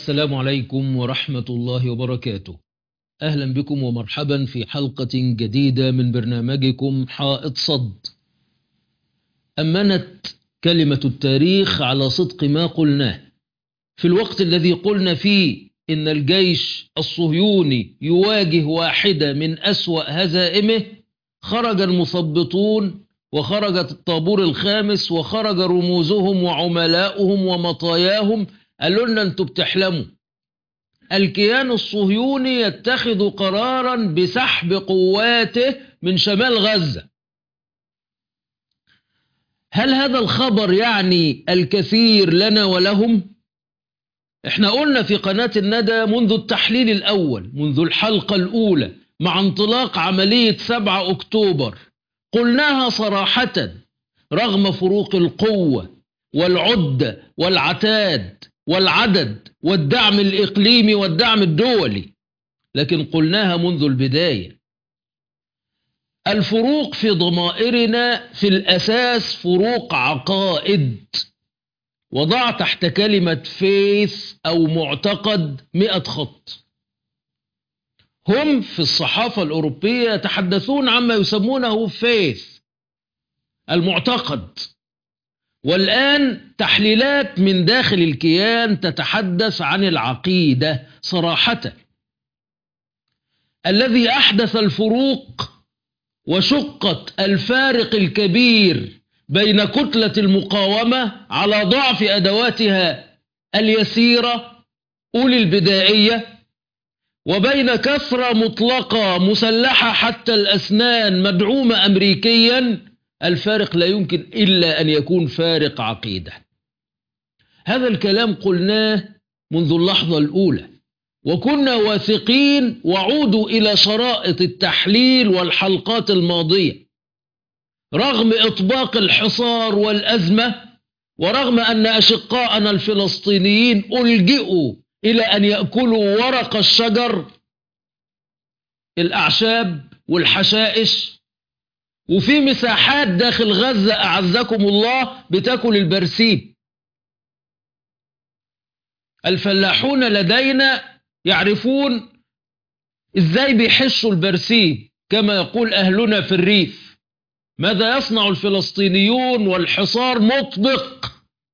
السلام عليكم ورحمة الله وبركاته أهلا بكم ومرحبا في حلقة جديدة من برنامجكم حائط صد أمنت كلمة التاريخ على صدق ما قلناه في الوقت الذي قلنا فيه إن الجيش الصهيوني يواجه واحدة من أسوأ هزائمه خرج المثبطون وخرجت الطابور الخامس وخرج رموزهم وعملاؤهم ومطاياهم قالوا لنا انتوا بتحلموا الكيان الصهيوني يتخذ قرارا بسحب قواته من شمال غزة هل هذا الخبر يعني الكثير لنا ولهم احنا قلنا في قناة الندى منذ التحليل الأول منذ الحلقة الأولى مع انطلاق عملية 7 أكتوبر قلناها صراحة رغم فروق القوة والعدة والعتاد والعدد والدعم الإقليمي والدعم الدولي لكن قلناها منذ البداية الفروق في ضمائرنا في الأساس فروق عقائد وضع تحت كلمة فيث أو معتقد مئة خط هم في الصحافة الأوروبية يتحدثون عما يسمونه فيث المعتقد والآن تحليلات من داخل الكيان تتحدث عن العقيدة صراحة الذي أحدث الفروق وشقت الفارق الكبير بين كتلة المقاومة على ضعف أدواتها اليسيرة أولي البدائية وبين كثرة مطلقة مسلحة حتى الأسنان مدعومة أمريكيا الفارق لا يمكن إلا أن يكون فارق عقيدة هذا الكلام قلناه منذ اللحظة الأولى وكنا واثقين وعودوا إلى شرائط التحليل والحلقات الماضية رغم إطباق الحصار والأزمة ورغم أن أشقاءنا الفلسطينيين ألجئوا إلى أن يأكلوا ورق الشجر الأعشاب والحشائش وفي مساحات داخل غزة أعزكم الله بتاكل البرسيم الفلاحون لدينا يعرفون ازاي بيحشوا البرسيم كما يقول أهلنا في الريف ماذا يصنع الفلسطينيون والحصار مطبق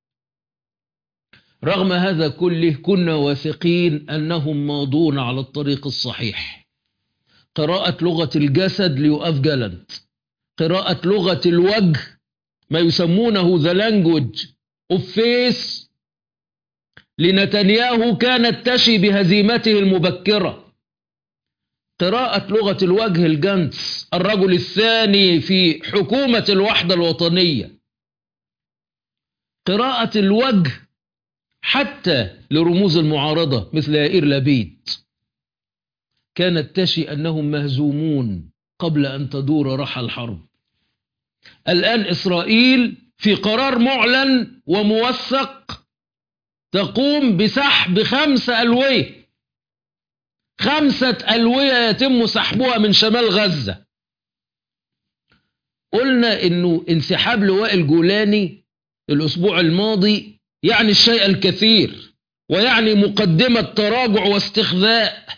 رغم هذا كله كنا واثقين أنهم ماضون على الطريق الصحيح قراءة لغة الجسد ليؤاف جالنت قراءة لغة الوجه ما يسمونه the language of face لنتنياهو كانت تشي بهزيمته المبكرة قراءة لغة الوجه الجنتس الرجل الثاني في حكومة الوحدة الوطنية قراءة الوجه حتى لرموز المعارضة مثل يائير لبيد كانت تشي أنهم مهزومون قبل أن تدور رحى الحرب الآن إسرائيل في قرار معلن وموثق تقوم بسحب خمسة ألوية خمسة ألوية يتم سحبها من شمال غزة قلنا إنه انسحاب لواء الجولاني الأسبوع الماضي يعني الشيء الكثير ويعني مقدمة تراجع واستخذاء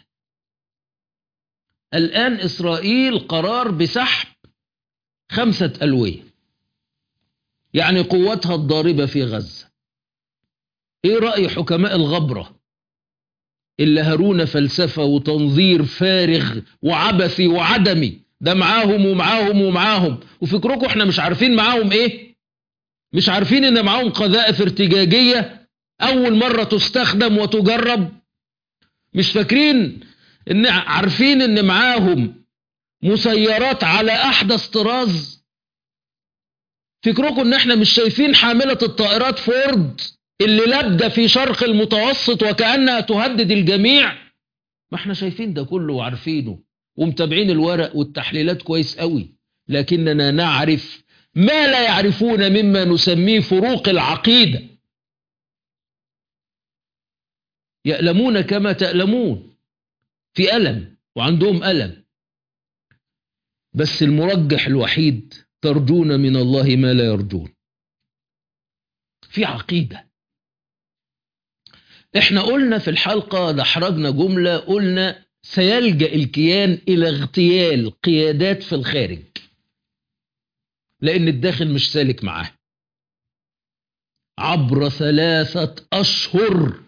الآن إسرائيل قرار بسحب خمسة ألوية يعني قوتها الضاربة في غزة إيه رأي حكماء الغبرة اللي هرون فلسفة وتنظير فارغ وعبثي وعدمي ده معاهم ومعاهم ومعاهم وفكركم احنا مش عارفين معاهم ايه مش عارفين ان معاهم قذائف ارتجاجية اول مرة تستخدم وتجرب مش فاكرين ان عارفين ان معاهم مسيرات على احدث طراز فكركم ان احنا مش شايفين حاملة الطائرات فورد اللي لابدة في شرق المتوسط وكأنها تهدد الجميع ما احنا شايفين ده كله وعارفينه ومتابعين الورق والتحليلات كويس قوي لكننا نعرف ما لا يعرفون مما نسميه فروق العقيدة يألمون كما تألمون في ألم وعندهم ألم بس المرجح الوحيد ترجون من الله ما لا يرجون في عقيدة احنا قلنا في الحلقة دحرجنا جملة قلنا سيلجأ الكيان إلى اغتيال قيادات في الخارج لأن الداخل مش سالك معاه عبر ثلاثة أشهر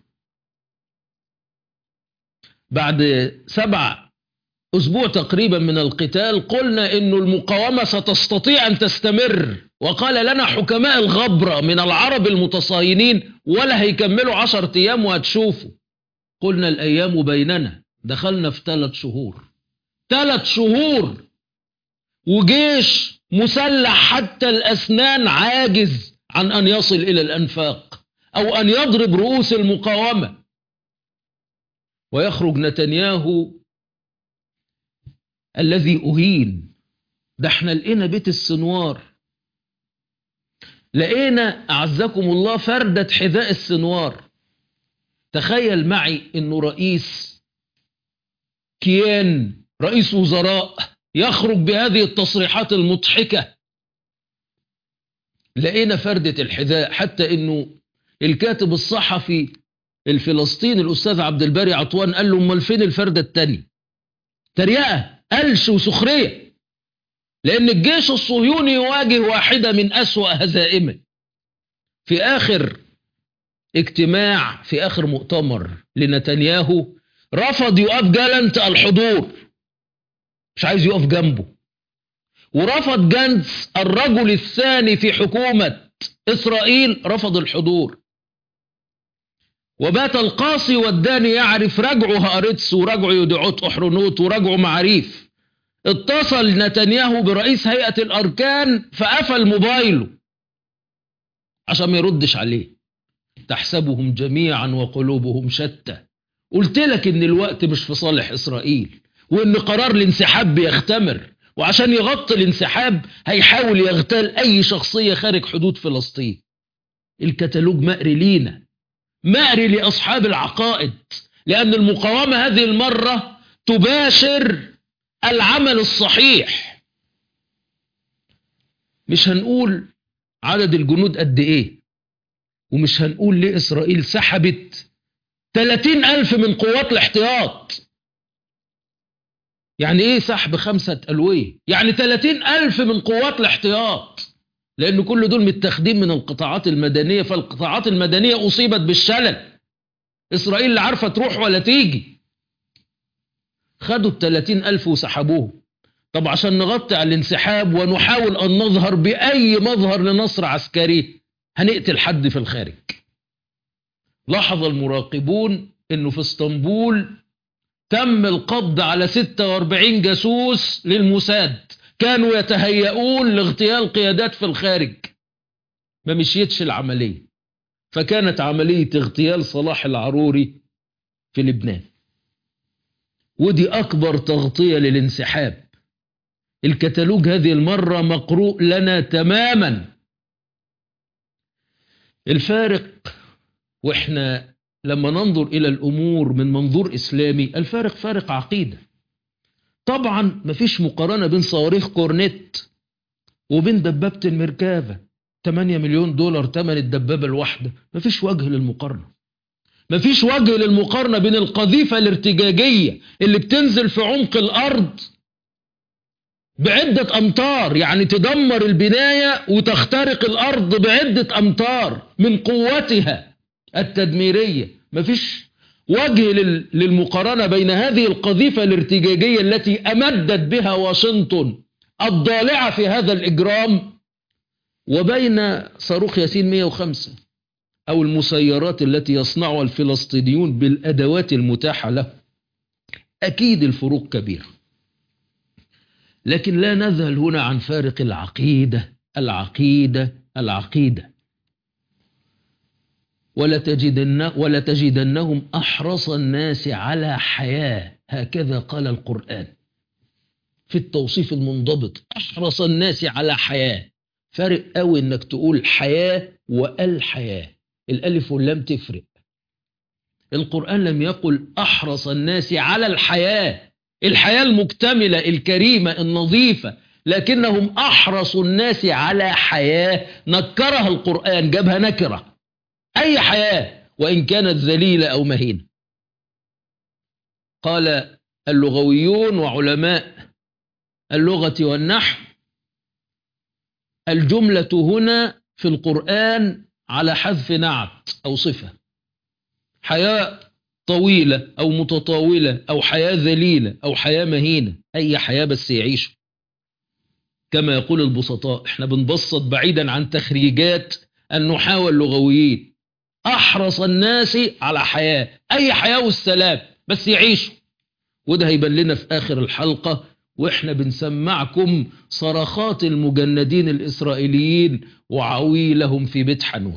بعد سبع أسبوع تقريبا من القتال قلنا أن المقاومة ستستطيع أن تستمر وقال لنا حكماء الغبرة من العرب المتصاينين ولا هيكملوا عشر أيام وهتشوفوا قلنا الأيام بيننا دخلنا في ثلاث شهور ثلاث شهور وجيش مسلح حتى الأسنان عاجز عن أن يصل إلى الأنفاق أو أن يضرب رؤوس المقاومة ويخرج نتنياهو الذي أهين ده احنا لقينا بيت السنوار لقينا أعزكم الله فردة حذاء السنوار تخيل معي أنه رئيس كيان رئيس وزراء يخرج بهذه التصريحات المضحكة لقينا فردة الحذاء حتى أنه الكاتب الصحفي الفلسطيني الأستاذ عبد الباري عطوان قال له امال فين الفردة التانية تريقة قلش وسخرية لأن الجيش الصهيوني يواجه واحدة من أسوأ هزائمه في آخر اجتماع في آخر مؤتمر لنتنياهو رفض يقف جالنت الحضور مش عايز يقف جنبه ورفض جانتس الرجل الثاني في حكومة إسرائيل رفض الحضور وبات القاصي والداني يعرف رجعوا هارتس ورجعوا يدعوت أحرنوت ورجعوا معريف اتصل نتنياهو برئيس هيئة الأركان فقفل موبايله عشان ما يردش عليه تحسبهم جميعا وقلوبهم شتى قلت لك ان الوقت مش في صالح اسرائيل وان قرار الانسحاب بيختمر وعشان يغطي الانسحاب هيحاول يغتال اي شخصية خارج حدود فلسطين الكتالوج مقري لينا مقري لاصحاب العقائد لان المقاومة هذه المرة تباشر العمل الصحيح مش هنقول عدد الجنود قد ايه ومش هنقول ليه اسرائيل سحبت 30 ألف من قوات الاحتياط يعني ايه سحب خمسة ألوية يعني 30 ألف من قوات الاحتياط لأن كل دول متاخدين من القطاعات المدنية فالقطاعات المدنية أصيبت بالشلل إسرائيل لا عارفة تروح ولا تيجي خدوا الثلاثين ألف وسحبوه طب عشان نغطي على الانسحاب ونحاول أن نظهر بأي مظهر لنصر عسكري هنقتل حد في الخارج لاحظ المراقبون أنه في اسطنبول تم القبض على 46 جاسوس للموساد كانوا يتهيئون لاغتيال قيادات في الخارج ما مشيتش العملية فكانت عملية اغتيال صلاح العروري في لبنان ودي أكبر تغطية للانسحاب الكتالوج هذه المرة مقروء لنا تماما الفارق وإحنا لما ننظر إلى الأمور من منظور إسلامي الفارق فارق عقيدة طبعا مفيش مقارنة بين صواريخ كورنيت وبين دبابة المركافة 8 مليون دولار تمن الدبابة الواحدة مفيش وجه للمقارنة مفيش وجه للمقارنة بين القذيفة الارتجاجية اللي بتنزل في عمق الأرض بعدة أمتار يعني تدمر البناية وتخترق الأرض بعدة أمتار من قوتها التدميرية مفيش وجه للمقارنة بين هذه القذيفة الارتجاجية التي أمدت بها واشنطن الضالعة في هذا الإجرام وبين صاروخ ياسين 105 أو المسيرات التي يصنعها الفلسطينيون بالأدوات المتاحة له أكيد الفروق كبيرة لكن لا نذهل هنا عن فارق العقيدة العقيدة العقيدة ولا, تجدن ولا تجدنهم أحرص الناس على حياة هكذا قال القرآن في التوصيف المنضبط أحرص الناس على حياة فارق قوي انك تقول حياة والحياة الالف واللام تفرق القرآن لم يقل أحرص الناس على الحياة الحياة المكتملة الكريمة النظيفة لكنهم أحرص الناس على حياة نكرها القرآن جابها نكرة أي حياة وإن كانت ذليلة أو مهينة قال اللغويون وعلماء اللغة والنحو الجملة هنا في القرآن على حذف نعت أو صفة حياة طويلة أو متطاولة أو حياة ذليلة أو حياة مهينة أي حياة بس يعيشوا كما يقول البسطاء احنا بنبسط بعيدا عن تخريجات النحاة اللغويين أحرص الناس على حياة أي حياة والسلام بس يعيشوا وده هيبان لنا في آخر الحلقة وإحنا بنسمعكم صرخات المجندين الإسرائيليين وعويلهم في بيت حنون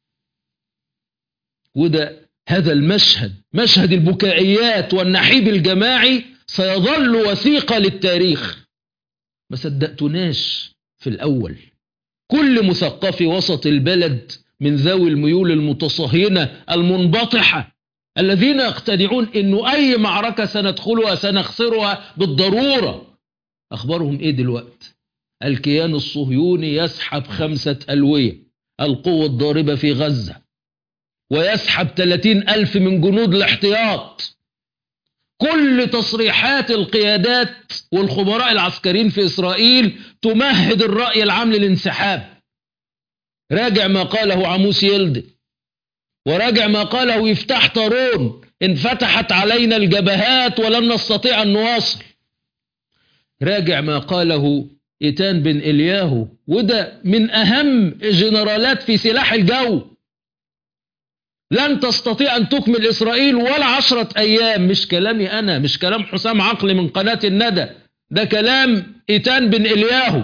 وده هذا المشهد مشهد البكائيات والنحيب الجماعي سيظل وثيقة للتاريخ ما صدقتناش في الأول كل مثقفي وسط البلد من ذوي الميول المتصهينة المنبطحة الذين يقتنعون انه اي معركة سندخلها سنخسرها بالضرورة اخبارهم ايه دلوقتي الكيان الصهيوني يسحب خمسة ألوية القوة الضاربة في غزة ويسحب 30 ألف من جنود الاحتياط كل تصريحات القيادات والخبراء العسكريين في إسرائيل تمهد الرأي العام للانسحاب راجع ما قاله عموس يلدن وراجع ما قاله يفتح طارون انفتحت علينا الجبهات ولن نستطيع أن نواصل راجع ما قاله إيتان بن إلياهو وده من أهم جنرالات في سلاح الجو لن تستطيع أن تكمل إسرائيل ولا عشرة أيام مش كلامي أنا مش كلام حسام عقل من قناة الندى ده كلام إيتان بن إلياهو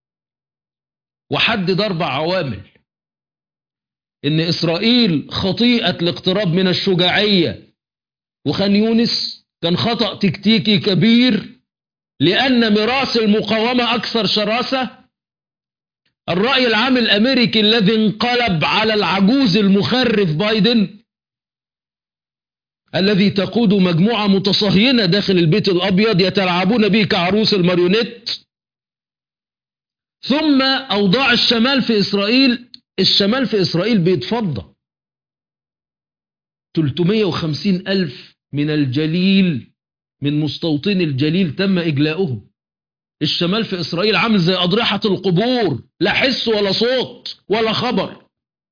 وحدد أربع عوامل إن إسرائيل خطيئة الاقتراب من الشجاعية وخان يونس كان خطأ تكتيكي كبير لأن ميراث المقاومة أكثر شراسة الرأي العام الأمريكي الذي انقلب على العجوز المخرف بايدن الذي تقود مجموعة متصهينة داخل البيت الأبيض يتلعبون به كعروس الماريونيت ثم أوضاع الشمال في إسرائيل الشمال في إسرائيل بيتفضى 350 ألف من الجليل من مستوطن الجليل تم إجلاؤهم الشمال في إسرائيل عامل زي أضرحة القبور لا حس ولا صوت ولا خبر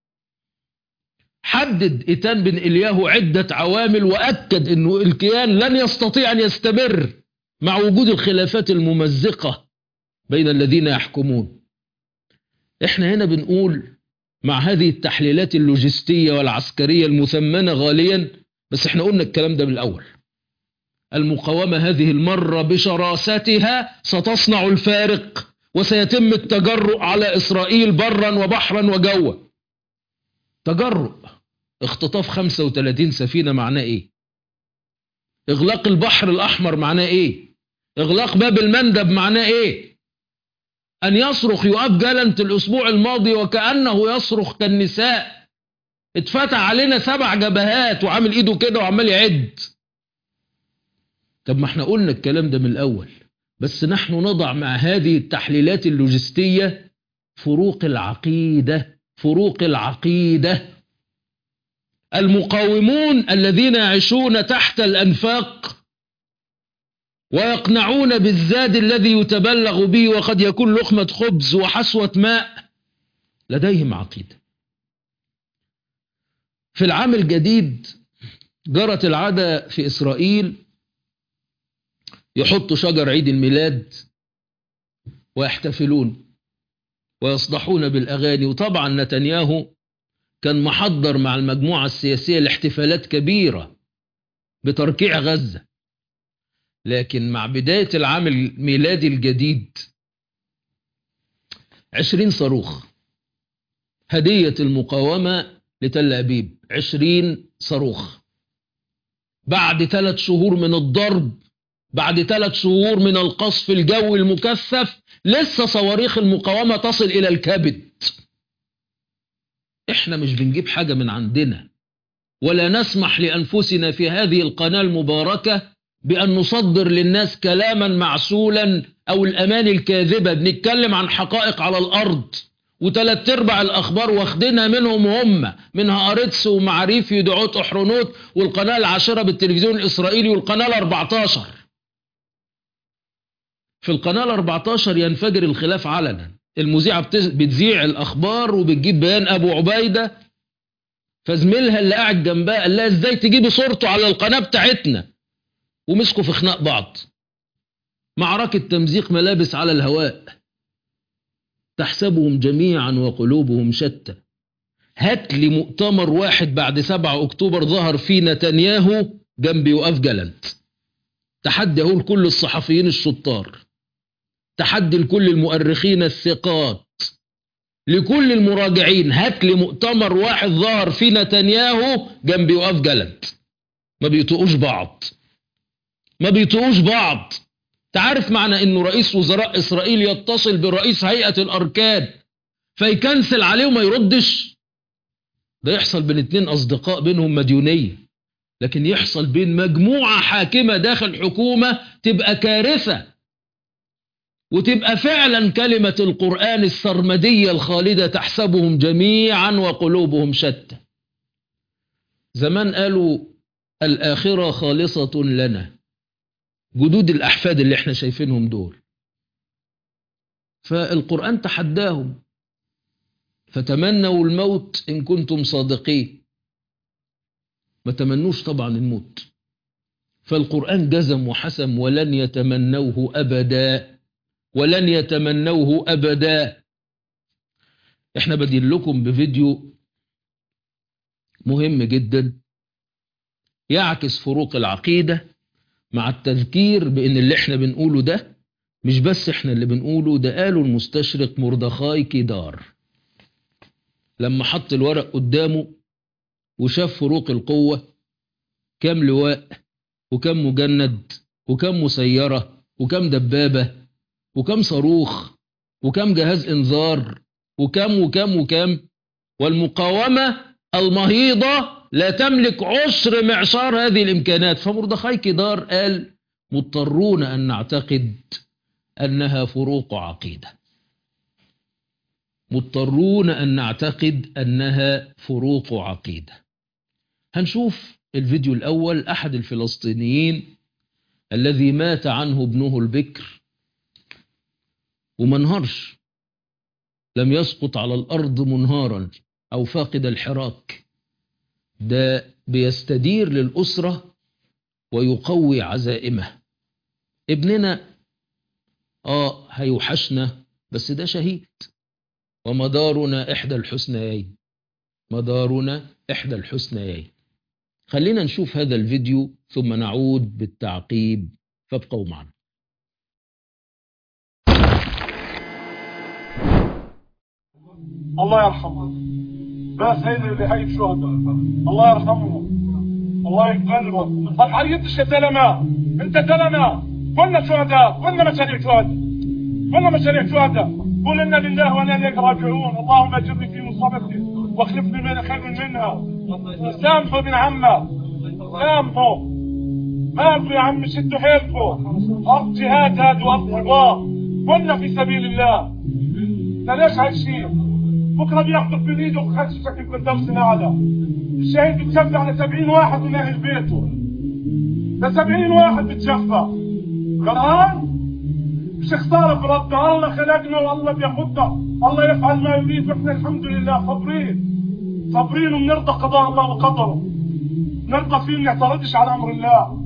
حدد إيتان بن إلياهو عدة عوامل وأكد أنه الكيان لن يستطيع أن يستمر مع وجود الخلافات الممزقة بين الذين يحكمون احنا هنا بنقول مع هذه التحليلات اللوجستية والعسكرية المثمنة غاليا بس احنا قلنا الكلام ده من الأول المقاومة هذه المرة بشراستها ستصنع الفارق وسيتم التجرؤ على إسرائيل برا وبحرا وجوا تجرؤ اختطاف 35 سفينة معناه ايه اغلاق البحر الأحمر معناه ايه اغلاق باب المندب معناه ايه أن يصرخ يؤاب جالنت الأسبوع الماضي وكأنه يصرخ كالنساء اتفتح علينا سبع جبهات وعامل ايده كده وعمال يعد طب ما احنا قلنا الكلام ده من الأول بس نحن نضع مع هذه التحليلات اللوجستية فروق العقيدة فروق العقيدة المقاومون الذين يعيشون تحت الأنفاق ويقنعون بالزاد الذي يتبلغ به وقد يكون لقمة خبز وحسوة ماء لديهم عقيدة في العام الجديد جرت العادة في إسرائيل يحطوا شجر عيد الميلاد ويحتفلون ويصدحون بالأغاني وطبعا نتنياهو كان محضر مع المجموعة السياسية لاحتفالات كبيرة بتركيع غزة لكن مع بداية العام الميلادي الجديد عشرين صاروخ هدية المقاومة لتل أبيب عشرين صاروخ بعد ثلاث شهور من الضرب بعد ثلاث شهور من القصف الجوي المكثف لسه صواريخ المقاومة تصل إلى الكبد احنا مش بنجيب حاجة من عندنا ولا نسمح لأنفسنا في هذه القناة المباركة بأن نصدر للناس كلاما معسولا أو الأمان الكاذبة بنتكلم عن حقائق على الأرض وتلات ارباع الاخبار واخدينها منهم هم من هارتس ومعاريف يدعوت احرونوت والقناه العاشره بالتلفزيون الاسرائيلي والقناه ال14 في القناه ال14 ينفجر الخلاف علنا المذيعه بتذيع الاخبار وبتجيب بيان ابو عبيده فزميلها اللي قاعد جنبها قال لها ازاي تجيبي صورته على القناه بتاعتنا ومسكوا في خناق بعض معركه تمزيق ملابس على الهواء تحسبهم جميعا وقلوبهم شتى هات لي مؤتمر واحد بعد 7 اكتوبر ظهر فيه نتنياهو جنب يوقف جلنت تحدي اهو لكل الصحفيين الشطار تحدي لكل المؤرخين الثقات لكل المراجعين هات لي مؤتمر واحد ظهر فيه نتنياهو جنب يوقف جلنت ما بيطقوش بعض ما بيطقوش بعض تعرف معنى انه رئيس وزراء اسرائيل يتصل برئيس هيئة الاركان فيكنسل عليه وما يردش ده يحصل بين اتنين اصدقاء بينهم مديونية لكن يحصل بين مجموعة حاكمة داخل حكومة تبقى كارثة وتبقى فعلا كلمة القرآن السرمدية الخالدة تحسبهم جميعا وقلوبهم شتى زمان قالوا الآخرة خالصة لنا جدود الأحفاد اللي احنا شايفينهم دول فالقرآن تحداهم فتمنوا الموت إن كنتم صادقين ما تمنوش طبعا الموت فالقرآن جزم وحسم ولن يتمنوه أبدا ولن يتمنوه أبدا احنا بدين لكم بفيديو مهم جدا يعكس فروق العقيده مع التذكير بان اللي احنا بنقوله ده مش بس احنا اللي بنقوله ده قاله المستشرق مردخاي كيدار لما حط الورق قدامه وشاف فروق القوة كم لواء وكم مجند وكم مسيرة وكم دبابة وكم صاروخ وكم جهاز انذار وكم وكم وكم والمقاومة المهيضة لا تملك عشر معشار هذه الإمكانات فمردخاي كدار قال مضطرون أن نعتقد أنها فروق عقيدة مضطرون أن نعتقد أنها فروق عقيدة هنشوف الفيديو الأول أحد الفلسطينيين الذي مات عنه ابنه البكر ومنهرش لم يسقط على الأرض منهارا أو فاقد الحراك ده بيستدير للأسرة ويقوي عزائمه ابننا آه هيوحشنا بس ده شهيد ومدارنا إحدى الحسنيين مدارنا إحدى الحسنيين خلينا نشوف هذا الفيديو ثم نعود بالتعقيب فابقوا معنا الله يرحمه بس هيدي اللي هي الشهداء الله يرحمهم الله يقبلهم طب عريضش يا زلمه انت زلمه كنا شهداء كنا مشاريع شهداء كنا مشاريع شهداء قول انا لله وانا اليك راجعون اللهم اجرني في مصابتي واخلفني من خير منها سامحوا ابن عمه سامحوا مالكم يا عم شدوا حيلكم ارض جهاد هذا وارض حوار كنا في سبيل الله ده ليش عايشين بكره بياخذوا في ايده وخششك قدام سناده الشهيد بتشفى على 70 واحد من اهل بيته ده 70 واحد بتشفى قرآن مش خساره في ربنا الله خلقنا والله بياخدنا الله يفعل ما يريد واحنا الحمد لله صابرين صابرين وبنرضى قضاء الله وقدره نرضى فيه ما نعترضش على امر الله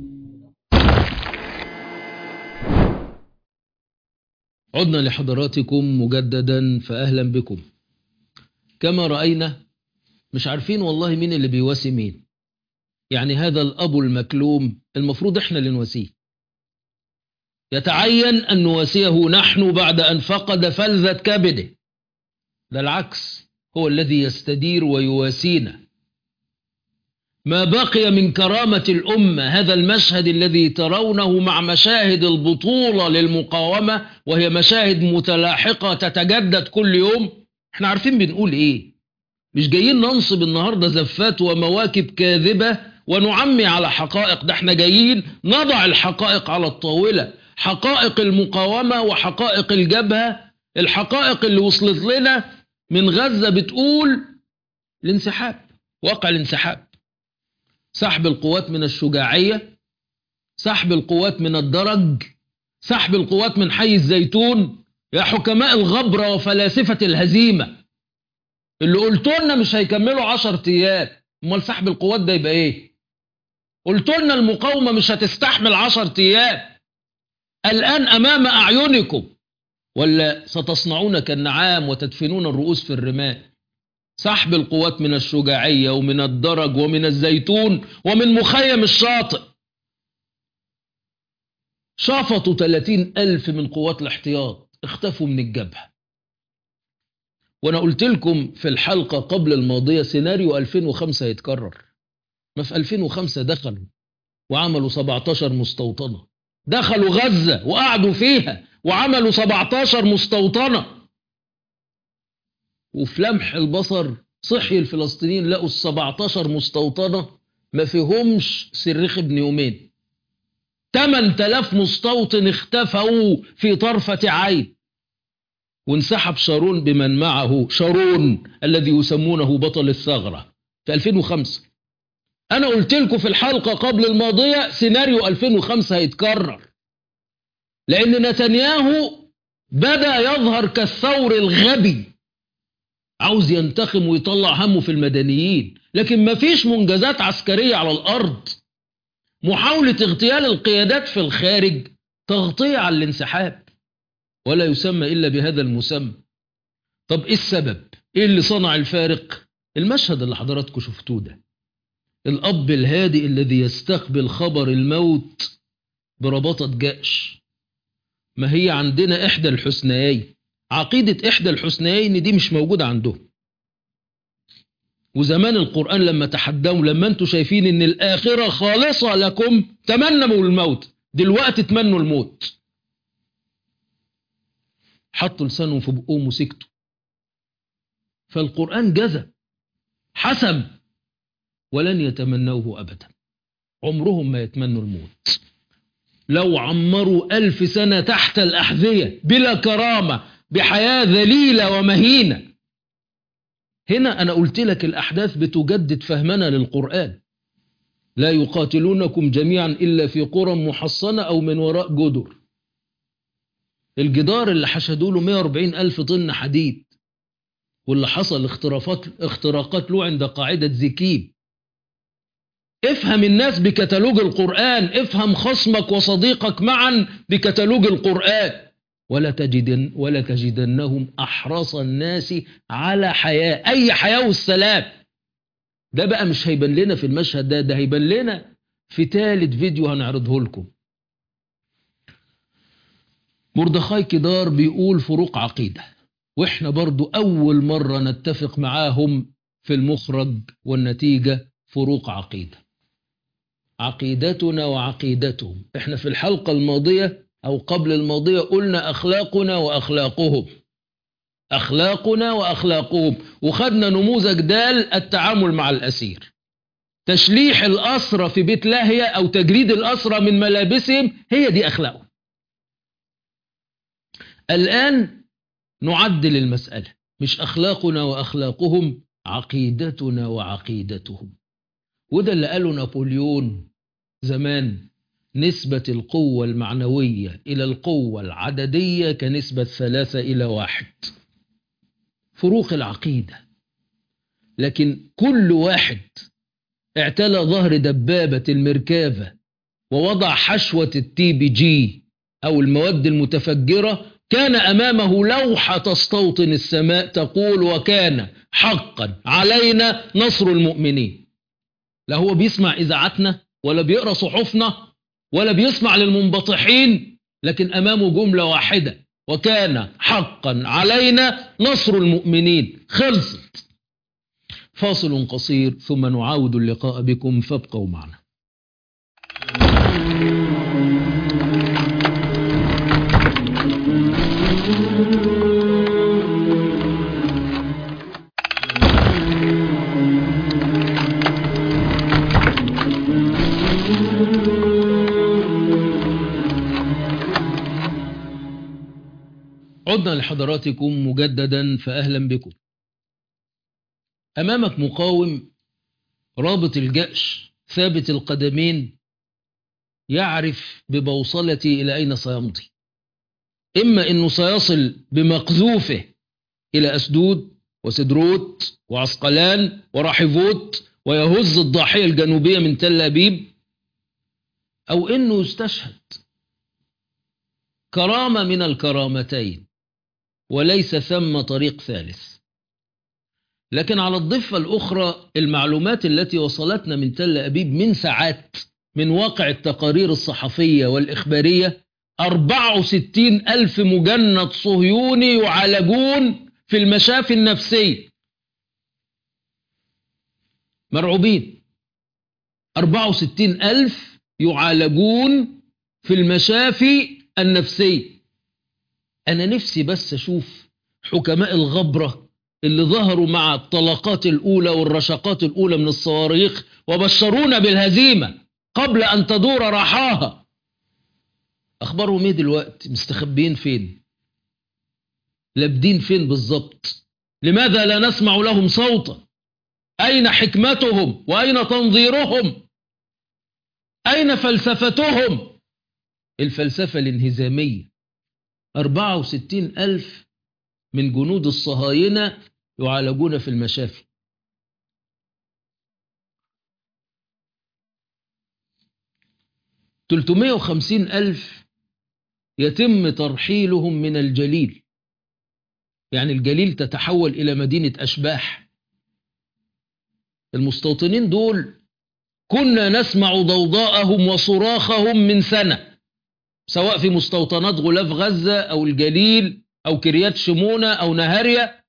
عدنا لحضراتكم مجددا فأهلا بكم كما رأينا مش عارفين والله مين اللي بيواسي مين يعني هذا الأب المكلوم المفروض احنا اللي نواسيه يتعين أن نواسيه نحن بعد أن فقد فلذة كبده ده العكس هو الذي يستدير ويواسينا ما بقي من كرامة الأمة هذا المشهد الذي ترونه مع مشاهد البطولة للمقاومة وهي مشاهد متلاحقة تتجدد كل يوم احنا عارفين بنقول ايه مش جايين ننصب النهاردة زفات ومواكب كاذبة ونعمي على حقائق ده احنا جايين نضع الحقائق على الطاولة حقائق المقاومة وحقائق الجبهة الحقائق اللي وصلت لنا من غزة بتقول الانسحاب واقع الانسحاب سحب القوات من الشجاعية سحب القوات من الدرج سحب القوات من حي الزيتون يا حكماء الغبرة وفلاسفة الهزيمة اللي قلتوا لنا مش هيكملوا عشر ايام امال سحب القوات ده يبقى ايه قلتوا لنا المقاومة مش هتستحمل عشر ايام الآن أمام أعينكم ولا ستصنعون كالنعام وتدفنون الرؤوس في الرمال سحب القوات من الشجاعية ومن الدرج ومن الزيتون ومن مخيم الشاطئ شافطوا 30 ألف من قوات الاحتياط اختفوا من الجبهة وأنا قلت لكم في الحلقة قبل الماضية سيناريو 2005 يتكرر ما في 2005 دخلوا وعملوا 17 مستوطنة دخلوا غزة وقعدوا فيها وعملوا 17 مستوطنة وفي لمح البصر صحي الفلسطينيين لقوا ال 17 مستوطنة ما فيهمش صريخ ابن يومين 8000 مستوطن اختفوا في طرفة عين وانسحب شارون بمن معه شارون الذي يسمونه بطل الثغرة في 2005 أنا قلت لكم في الحلقة قبل الماضية سيناريو 2005 هيتكرر لأن نتنياهو بدأ يظهر كالثور الغبي عاوز ينتقم ويطلع همه في المدنيين لكن مفيش منجزات عسكرية على الأرض محاولة اغتيال القيادات في الخارج تغطية على الانسحاب ولا يسمى إلا بهذا المسمى طب إيه السبب؟ إيه اللي صنع الفارق؟ المشهد اللي حضراتكم شفتوه ده الأب الهادئ الذي يستقبل خبر الموت برباطة جأش ما هي عندنا إحدى الحسنيين عقيدة إحدى الحسنيين دي مش موجودة عندهم وزمان القرآن لما تحدوا لما انتوا شايفين ان الآخرة خالصة لكم تمنوا الموت دلوقتي تمنوا الموت حطوا لسانهم في بقهم وسكتوا فالقرآن جزى حسم ولن يتمنوه أبدا عمرهم ما يتمنوا الموت لو عمروا ألف سنة تحت الأحذية بلا كرامة بحياة ذليلة ومهينة هنا أنا قلت لك الأحداث بتجدد فهمنا للقرآن لا يقاتلونكم جميعا إلا في قرى محصنة أو من وراء جدر الجدار اللي حشدوا له 140 ألف طن حديد واللي حصل اختراقات اختراقات له عند قاعدة زكيب افهم الناس بكتالوج القرآن افهم خصمك وصديقك معا بكتالوج القرآن ولا تجدن ولا تجدنهم احرص الناس على حياه اي حياه والسلام ده بقى مش هيبان لنا في المشهد ده ده هيبان لنا في ثالث فيديو هنعرضه لكم مردخاي كدار بيقول فروق عقيده واحنا برضو اول مره نتفق معاهم في المخرج والنتيجه فروق عقيده عقيدتنا وعقيدتهم احنا في الحلقه الماضيه أو قبل الماضية قلنا أخلاقنا وأخلاقهم أخلاقنا وأخلاقهم وخدنا نموذج دال التعامل مع الأسير تشليح الأسرة في بيت لاهية أو تجريد الأسرة من ملابسهم هي دي أخلاقهم الآن نعدل المسألة مش أخلاقنا وأخلاقهم عقيدتنا وعقيدتهم وده اللي قاله نابليون زمان نسبة القوة المعنوية إلى القوة العددية كنسبة ثلاثة إلى واحد فروق العقيدة لكن كل واحد اعتلى ظهر دبابة المركافة ووضع حشوة التي بي جي أو المواد المتفجرة كان أمامه لوحة تستوطن السماء تقول وكان حقا علينا نصر المؤمنين لا هو بيسمع إذاعتنا ولا بيقرأ صحفنا ولا بيسمع للمنبطحين لكن أمامه جملة واحدة وكان حقا علينا نصر المؤمنين خلصت فاصل قصير ثم نعاود اللقاء بكم فابقوا معنا عدنا لحضراتكم مجددا فأهلا بكم أمامك مقاوم رابط الجأش ثابت القدمين يعرف ببوصلته إلى أين سيمضي إما أنه سيصل بمقذوفه إلى أسدود وسدروت وعسقلان ورحفوت ويهز الضاحية الجنوبية من تل أبيب أو أنه يستشهد كرامة من الكرامتين وليس ثم طريق ثالث لكن على الضفة الأخرى المعلومات التي وصلتنا من تل أبيب من ساعات من واقع التقارير الصحفية والإخبارية 64 ألف مجند صهيوني يعالجون في المشافي النفسية مرعوبين 64 ألف يعالجون في المشافي النفسية أنا نفسي بس أشوف حكماء الغبرة اللي ظهروا مع الطلقات الأولى والرشقات الأولى من الصواريخ وبشرونا بالهزيمة قبل أن تدور رحاها أخبارهم إيه دلوقتي مستخبين فين لابدين فين بالظبط لماذا لا نسمع لهم صوتا أين حكمتهم وأين تنظيرهم أين فلسفتهم الفلسفة الانهزامية 64 ألف من جنود الصهاينة يعالجون في المشافي تلتمائة وخمسين ألف يتم ترحيلهم من الجليل يعني الجليل تتحول إلى مدينة أشباح المستوطنين دول كنا نسمع ضوضاءهم وصراخهم من سنة سواء في مستوطنات غلاف غزة أو الجليل أو كريات شمونة أو نهاريا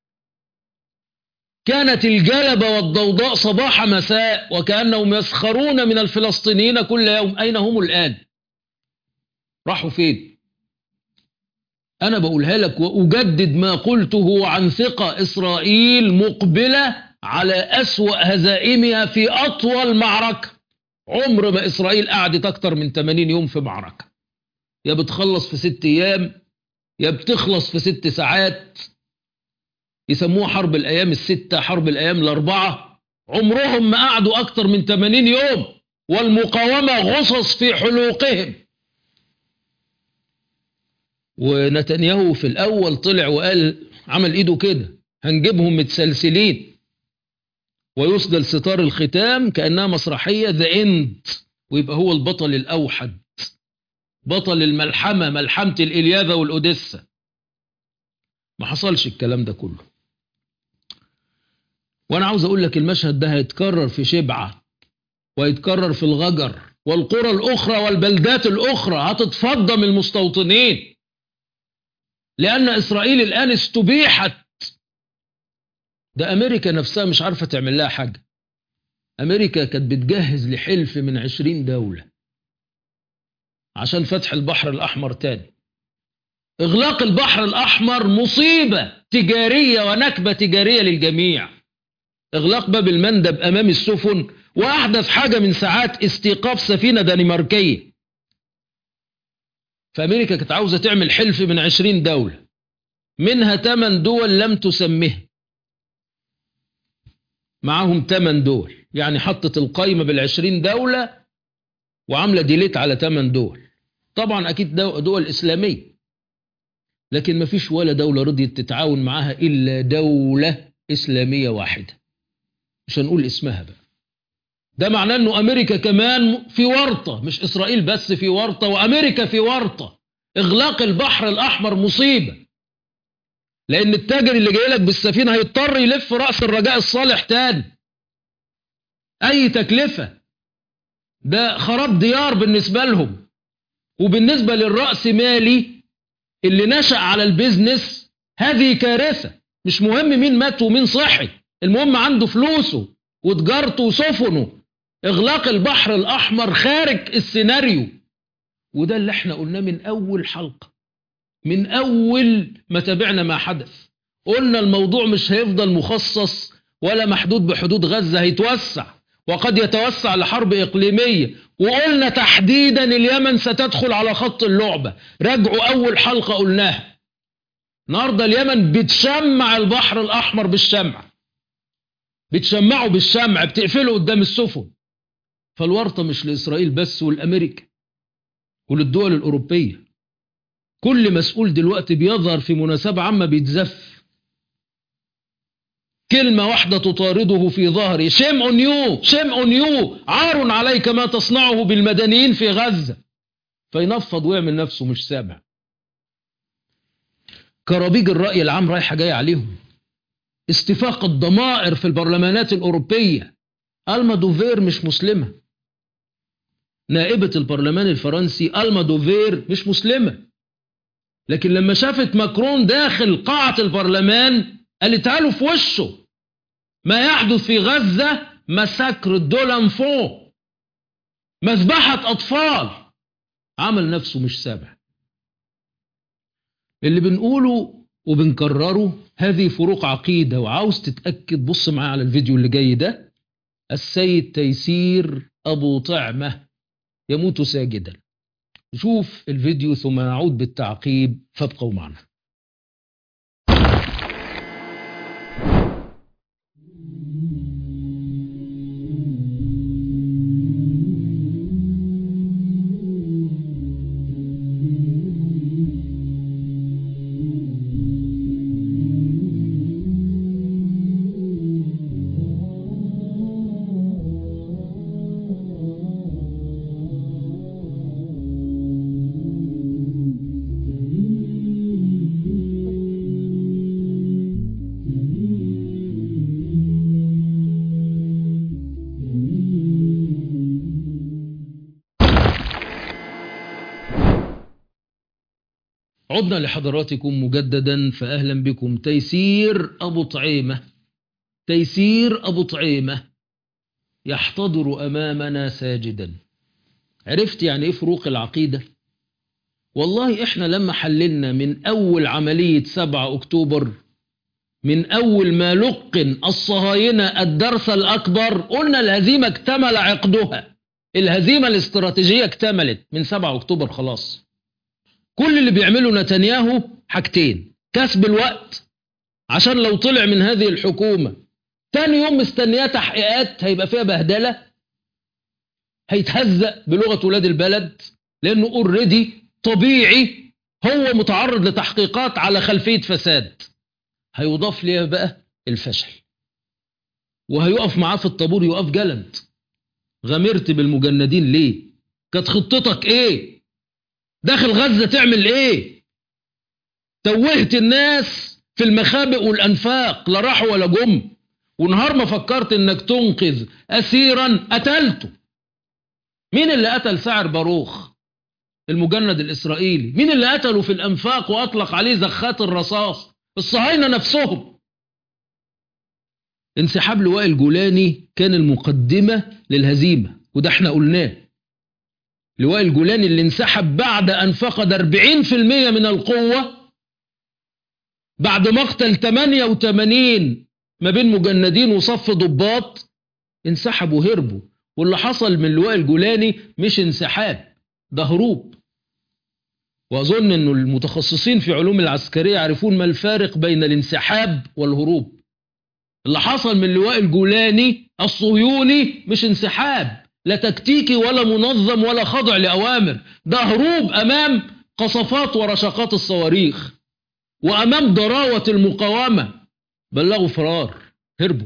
كانت الجلبة والضوضاء صباح مساء وكأنهم يسخرون من الفلسطينيين كل يوم أين هم الآن راحوا فين أنا بقولها لك وأجدد ما قلته عن ثقة إسرائيل مقبلة على أسوأ هزائمها في أطول معركة عمر ما إسرائيل قعدت أكتر من 80 يوم في معركة يا بتخلص في ست أيام يا بتخلص في ست ساعات يسموها حرب الأيام الستة حرب الأيام الأربعة عمرهم ما قعدوا أكتر من 80 يوم والمقاومة غصص في حلوقهم ونتنياهو في الأول طلع وقال عمل إيده كده هنجيبهم متسلسلين ويسدل ستار الختام كأنها مسرحية ذا إند ويبقى هو البطل الأوحد بطل الملحمة ملحمة الإلياذة والأوديسا ما حصلش الكلام ده كله وأنا عاوز أقول لك المشهد ده هيتكرر في شبعة ويتكرر في الغجر والقرى الأخرى والبلدات الأخرى هتتفضم المستوطنين لأن إسرائيل الآن استبيحت ده أمريكا نفسها مش عارفة تعمل لها حاجة أمريكا كانت بتجهز لحلف من عشرين دولة عشان فتح البحر الأحمر تاني إغلاق البحر الأحمر مصيبة تجارية ونكبة تجارية للجميع إغلاق باب المندب أمام السفن وأحدث حاجة من ساعات استيقاف سفينة دنماركية فأمريكا كانت عاوزة تعمل حلف من عشرين دولة منها تمن دول لم تسمها معاهم تمن دول يعني حطت القايمة بالعشرين دولة وعاملة ديليت على تمن دول طبعا أكيد دول إسلامية لكن ما فيش ولا دولة رضيت تتعاون معاها إلا دولة إسلامية واحدة مش هنقول اسمها بقى ده معناه أنه أمريكا كمان في ورطة مش إسرائيل بس في ورطة وأمريكا في ورطة إغلاق البحر الأحمر مصيبة لأن التاجر اللي جاي لك بالسفينة هيضطر يلف رأس الرجاء الصالح تاني أي تكلفة ده خراب ديار بالنسبة لهم وبالنسبة للرأس مالي اللي نشأ على البيزنس هذه كارثة مش مهم مين مات ومين صحي المهم عنده فلوسه وتجارته وسفنه إغلاق البحر الأحمر خارج السيناريو وده اللي احنا قلناه من أول حلقة من أول ما تابعنا ما حدث قلنا الموضوع مش هيفضل مخصص ولا محدود بحدود غزة هيتوسع وقد يتوسع لحرب إقليمية وقلنا تحديدا اليمن ستدخل على خط اللعبة راجعوا أول حلقة قلناها النهارده اليمن بتشمع البحر الأحمر بالشمع بتشمعه بالشمع بتقفله قدام السفن فالورطة مش لإسرائيل بس والأمريكا وللدول الأوروبية كل مسؤول دلوقتي بيظهر في مناسبة عامة بيتزف كلمة واحدة تطارده في ظهري شيم اون يو شيم اون يو عار عليك ما تصنعه بالمدنيين في غزة فينفض ويعمل نفسه مش سامع كرابيج الرأي العام رايحة جاية عليهم استفاق الضمائر في البرلمانات الأوروبية ألما دوفير مش مسلمة نائبة البرلمان الفرنسي ألما دوفير مش مسلمة لكن لما شافت ماكرون داخل قاعة البرلمان قالت له في وشه ما يحدث في غزة مساكر دولانفو مذبحة أطفال عمل نفسه مش سامع اللي بنقوله وبنكرره هذه فروق عقيدة وعاوز تتأكد بص معايا على الفيديو اللي جاي ده السيد تيسير أبو طعمة يموت ساجدا شوف الفيديو ثم نعود بالتعقيب فابقوا معنا عدنا لحضراتكم مجددا فأهلا بكم تيسير أبو طعيمة تيسير أبو طعيمة يحتضر أمامنا ساجدا عرفت يعني إيه فروق العقيدة والله إحنا لما حللنا من أول عملية 7 أكتوبر من أول ما لقن الصهاينة الدرس الأكبر قلنا الهزيمة اكتمل عقدها الهزيمة الاستراتيجية اكتملت من 7 أكتوبر خلاص كل اللي بيعمله نتنياهو حاجتين كسب الوقت عشان لو طلع من هذه الحكومة تاني يوم مستنياه تحقيقات هيبقى فيها بهدلة هيتهزق بلغة ولاد البلد لأنه اوريدي طبيعي هو متعرض لتحقيقات على خلفية فساد هيضاف ليه بقى الفشل وهيقف معاه في الطابور يقف جلد غمرت بالمجندين ليه كانت خطتك ايه داخل غزة تعمل ايه توهت الناس في المخابئ والأنفاق لا راحوا ولا جم ونهار ما فكرت انك تنقذ أسيرا قتلته مين اللي قتل سعر باروخ المجند الإسرائيلي مين اللي قتله في الأنفاق وأطلق عليه زخات الرصاص الصهاينة نفسهم انسحاب لواء الجولاني كان المقدمة للهزيمة وده احنا قلناه لواء الجولاني اللي انسحب بعد أن فقد 40% من القوة بعد مقتل 88 ما بين مجندين وصف ضباط انسحبوا وهربوا واللي حصل من لواء الجولاني مش انسحاب ده هروب وأظن أن المتخصصين في علوم العسكرية يعرفون ما الفارق بين الانسحاب والهروب اللي حصل من لواء الجولاني الصهيوني مش انسحاب لا تكتيكي ولا منظم ولا خضع لأوامر ده هروب أمام قصفات ورشقات الصواريخ وأمام ضراوة المقاومة بلغوا فرار هربوا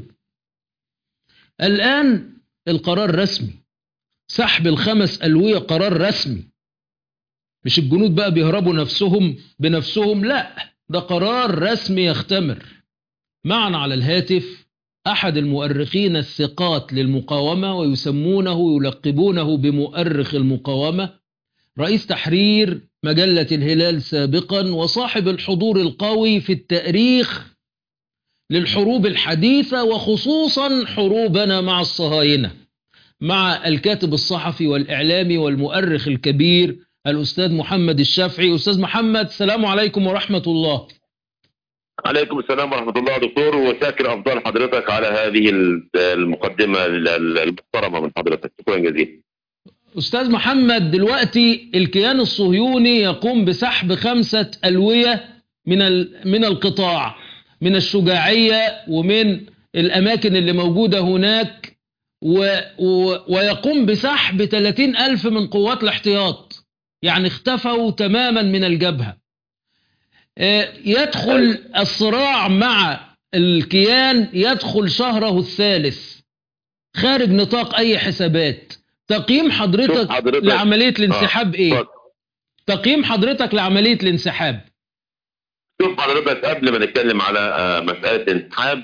الآن القرار رسمي سحب الخمس ألوية قرار رسمي مش الجنود بقى بيهربوا نفسهم بنفسهم لا ده قرار رسمي يختمر معنا على الهاتف أحد المؤرخين الثقات للمقاومة ويسمونه يلقبونه بمؤرخ المقاومة رئيس تحرير مجلة الهلال سابقا وصاحب الحضور القوي في التاريخ للحروب الحديثة وخصوصا حروبنا مع الصهاينة مع الكاتب الصحفي والإعلامي والمؤرخ الكبير الأستاذ محمد الشافعي أستاذ محمد السلام عليكم ورحمة الله عليكم السلام ورحمة الله دكتور وشاكر أفضل حضرتك على هذه المقدمة المحترمة من حضرتك شكرا جزيلا أستاذ محمد دلوقتي الكيان الصهيوني يقوم بسحب خمسة ألوية من ال- من القطاع من الشجاعية ومن الأماكن اللي موجودة هناك و و ويقوم بسحب 30 ألف من قوات الاحتياط يعني اختفوا تماما من الجبهة آه، يدخل الصراع مع الكيان يدخل شهره الثالث خارج نطاق أي حسابات تقييم حضرتك, شوف حضرتك- لعملية الانسحاب آه، إيه؟ اتفضل. تقييم حضرتك لعملية الانسحاب شوف حضرتك قبل ما نتكلم على آه، مسألة انسحاب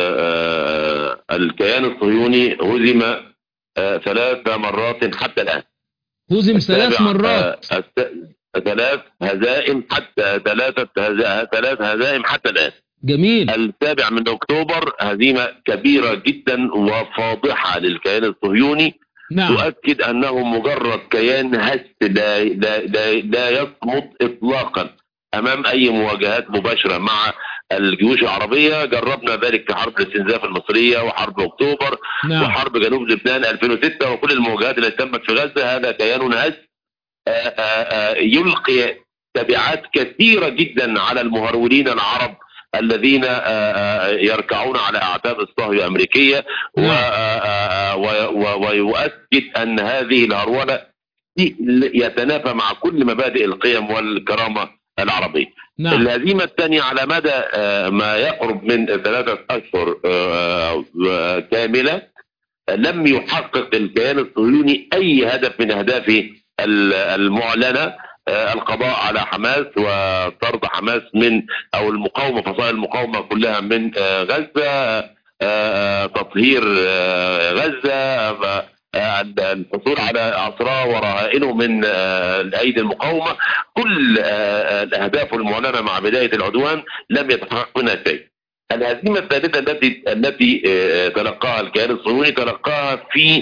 آه، آه، الكيان الصهيوني هزم آه، ثلاث مرات حتى الآن هزم ثلاث السابع، مرات آه، الس- ثلاث هزائم حتى ثلاثة هزا- ثلاث هزائم حتى الآن جميل السابع من أكتوبر هزيمة كبيرة جدا وفاضحة للكيان الصهيوني نعم تؤكد أنه مجرد كيان هس لا, لا, لا, لا يصمد إطلاقا أمام أي مواجهات مباشرة مع الجيوش العربية جربنا ذلك في حرب الاستنزاف المصرية وحرب أكتوبر نعم وحرب جنوب لبنان 2006 وكل المواجهات التي تمت في غزة هذا كيان هس آه، آه، آه، يلقي تبعات كثيرة جدا على المهرولين العرب الذين آه، آه، يركعون على أعتاب الصهيونية الأمريكية و- نعم. آه، آه، و- و- ويؤكد أن هذه الهرولة يتنافى مع كل مبادئ القيم والكرامة العربية نعم الهزيمة الثانية على مدى آه، ما يقرب من ثلاثة أشهر آه، آه، كاملة لم يحقق الكيان الصهيوني أي هدف من أهدافه ال- المعلنة آه، القضاء على حماس وطرد حماس من أو المقاومة فصائل المقاومة كلها من آه، غزة آه، آه، تطهير آه، غزة آه، آه، الحصول على أسرى ورهائنه من آه، أيدي المقاومة كل آه، الأهداف المعلنة مع بداية العدوان لم يتحقق منها شيء الهزيمة الثالثة التي التي آه، تلقاها الكيان الصهيوني تلقاها في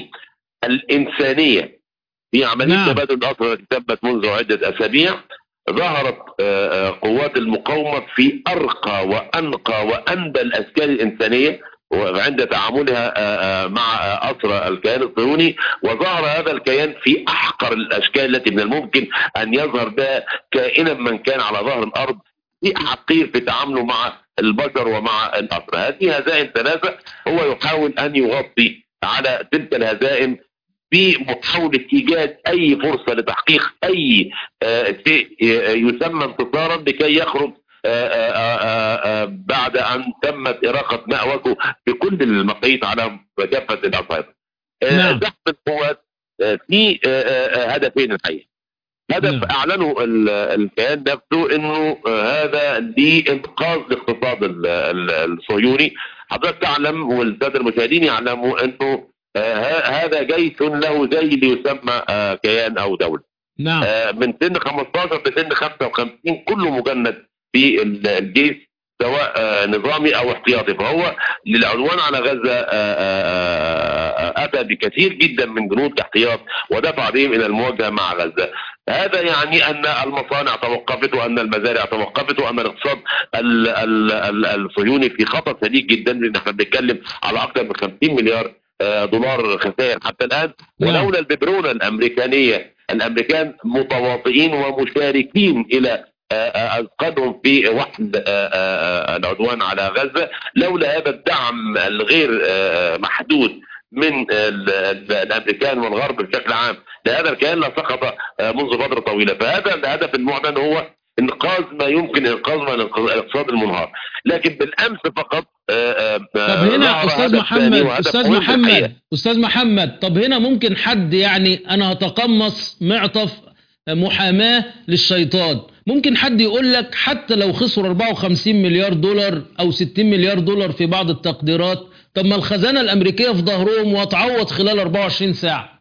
الإنسانية في عملية نعم. تبادل الأسرى التي تمت منذ عدة أسابيع ظهرت آه، آه، قوات المقاومة في أرقى وأنقى وأنبى الأشكال الإنسانية وعند تعاملها آه، آه، مع آه، أسرى الكيان الصهيوني وظهر هذا الكيان في أحقر الأشكال التي من الممكن أن يظهر بها كائنا من كان على ظهر الأرض في حقير في تعامله مع البشر ومع الأسرى هذه هزائم ثلاثة هو يحاول أن يغطي على تلك الهزائم بمحاولة إيجاد أي فرصة لتحقيق أي آه، شيء آه، يسمى انتصارا لكي يخرج آه، آه، آه، آه، بعد أن تمت إراقة مأوته بكل المقاييس على كافة الأصعدة. آه، نعم. زحف القوات آه، في آه، آه، هدفين الحقيقة. هدف نعم. اعلنه ال- الكيان نفسه انه آه، هذا لانقاذ الاقتصاد ال- ال- الصهيوني حضرتك تعلم والساده المشاهدين يعلموا انه آه، ه- هذا جيش له زي اللي يسمى آه، كيان او دوله نعم آه، من سن 15 لسن 55 كله مجند في ال- الجيش سواء آه، نظامي او احتياطي فهو للعدوان على غزه آه، آه، آه، اتى بكثير جدا من جنود الاحتياط ودفع بهم الى المواجهه مع غزه هذا يعني ان المصانع توقفت وان المزارع توقفت وان الاقتصاد ال- ال- ال- الصهيوني في خطر شديد جدا لان احنا بنتكلم على اكثر من 50 مليار آه، دولار خسائر حتى الان نعم. ولولا الببرونه الامريكانيه الامريكان متواطئين ومشاركين الى آه، آه، انقاذهم في وحد آه، آه، آه، العدوان على غزه لولا هذا الدعم الغير آه، محدود من ال- ال- الامريكان والغرب بشكل عام لهذا الكيان لا سقط آه، منذ فتره طويله فهذا الهدف المعلن هو انقاذ ما يمكن انقاذ من الاقتصاد المنهار لكن بالامس فقط آه، آه، طب هنا ظهر استاذ هدف ثاني محمد وهدف استاذ مهم في الحقيقة. محمد استاذ محمد طب هنا ممكن حد يعني انا هتقمص معطف محاماه للشيطان ممكن حد يقول لك حتى لو خسروا 54 مليار دولار او 60 مليار دولار في بعض التقديرات طب ما الخزانه الامريكيه في ظهرهم وهتعوض خلال 24 ساعه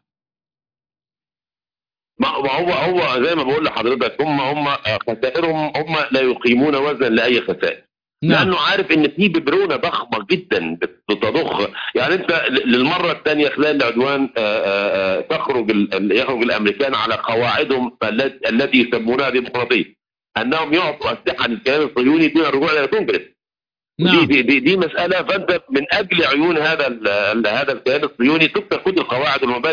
ما ما هو هو زي ما بقول لحضرتك هم هم خسائرهم هم لا يقيمون وزنا لاي خسائر نعم لانه عارف ان في ببرونه ضخمه جدا بتضخ يعني انت ل- للمره الثانيه خلال العدوان آه، آه، آه، تخرج ال- ال- يخرج الامريكان على قواعدهم الت- التي يسمونها ديمقراطيه انهم يعطوا اسلحه للكيان الصهيوني دون الرجوع الى الكونجرس دي, نعم دي, دي, دي مسألة فأنت من أجل عيون هذا ال- ال- هذا الكيان الصهيوني تكسر كل القواعد والمبادئ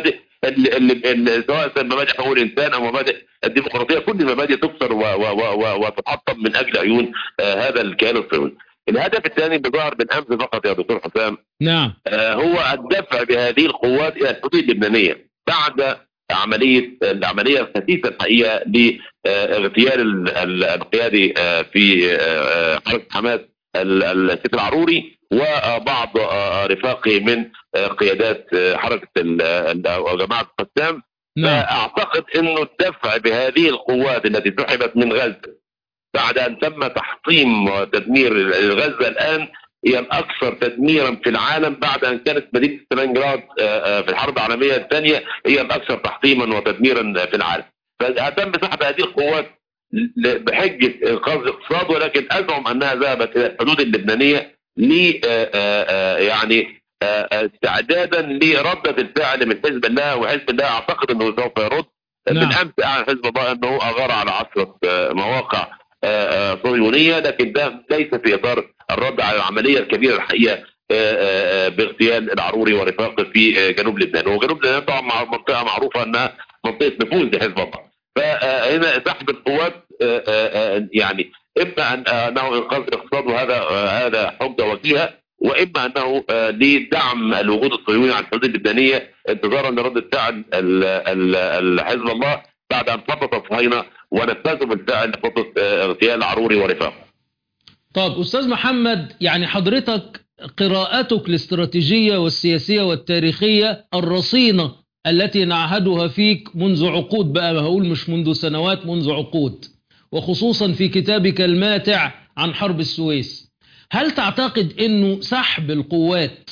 اللي, اللي, اللي سواء مبادئ حقوق الانسان او مبادئ الديمقراطيه كل المبادئ تكسر و- و- و- و- وتتحطم من اجل عيون آه، هذا الكيان الصهيوني. الهدف الثاني اللي ظهر من امس فقط يا دكتور حسام نعم آه، هو الدفع بهذه القوات الى الحدود اللبنانيه بعد عمليه العمليه الخسيسه الحقيقه لاغتيال ال- ال- القيادي آه، في آه، آه، حركه حماس ال- ال- السيف العروري وبعض آه، رفاقه من آه، قيادات آه، حركه ال- ال- او جماعه القسام نعم فاعتقد انه الدفع بهذه القوات التي سحبت من غزه بعد ان تم تحطيم وتدمير غزه الان هي الاكثر تدميرا في العالم بعد ان كانت مدينه ستالينجراد آه، آه، في الحرب العالميه الثانيه هي الاكثر تحطيما وتدميرا في العالم. فتم سحب هذه القوات ل- بحجه انقاذ الاقتصاد ولكن ازعم انها ذهبت الى الحدود اللبنانيه ل آه، آه، آه، يعني آه، آه، استعدادا لردة الفعل من حزب الله وحزب الله اعتقد انه سوف يرد نعم. بالامس اعلن حزب الله انه اغار على عشره آه، مواقع آه، آه، صهيونيه لكن ده ليس في اطار الرد على العمليه الكبيره الحقيقه آه، آه، آه، باغتيال العروري ورفاقه في آه، جنوب لبنان وجنوب لبنان طبعا مع- منطقه معروفه انها منطقه نفوذ لحزب الله فهنا سحب القوات آه، آه، آه، يعني اما ان آه، انه انقاذ الاقتصاد وهذا آه، هذا حجه وجيهه واما انه آه، لدعم الوجود الصهيوني على الحدود اللبنانيه انتظارا لرد فعل ال- ال- ال- حزب الله بعد ان سقط الصهاينه ونفذوا بالفعل خطه آه، اغتيال العروري ورفاقه. طب أستاذ محمد يعني حضرتك قراءتك الاستراتيجية والسياسية والتاريخية الرصينة التي نعهدها فيك منذ عقود بقى ما هقول مش منذ سنوات منذ عقود وخصوصا في كتابك الماتع عن حرب السويس هل تعتقد انه سحب القوات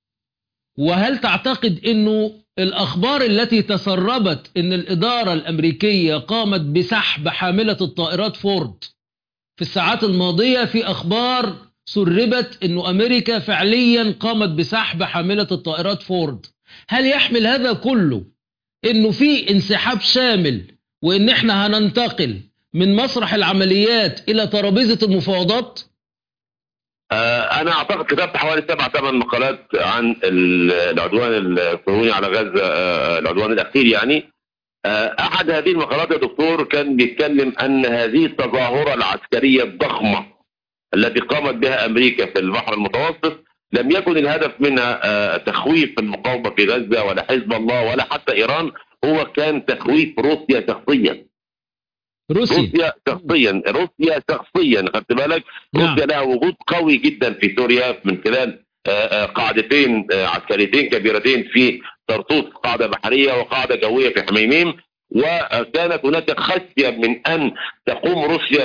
وهل تعتقد انه الاخبار التي تسربت ان الاداره الامريكيه قامت بسحب حامله الطائرات فورد في الساعات الماضيه في اخبار سربت انه امريكا فعليا قامت بسحب حامله الطائرات فورد هل يحمل هذا كله انه في انسحاب شامل وان احنا هننتقل من مسرح العمليات الى ترابيزه المفاوضات آه، انا اعتقد كتبت حوالي سبع ثمان مقالات عن ال- العدوان الصهيوني على غزه آه، العدوان الاخير يعني آه، احد هذه المقالات يا دكتور كان بيتكلم ان هذه التظاهره العسكريه الضخمه التي قامت بها امريكا في البحر المتوسط لم يكن الهدف منها آه، تخويف المقاومه في غزه ولا حزب الله ولا حتى ايران هو كان تخويف روسيا شخصيا روسيا روسيا شخصيا روسيا شخصيا خدت بالك نعم. روسيا لها وجود قوي جدا في سوريا من خلال آه، آه، قاعدتين آه، عسكريتين كبيرتين في طرطوس قاعده بحريه وقاعده جويه في حميميم وكانت هناك خشيه من ان تقوم روسيا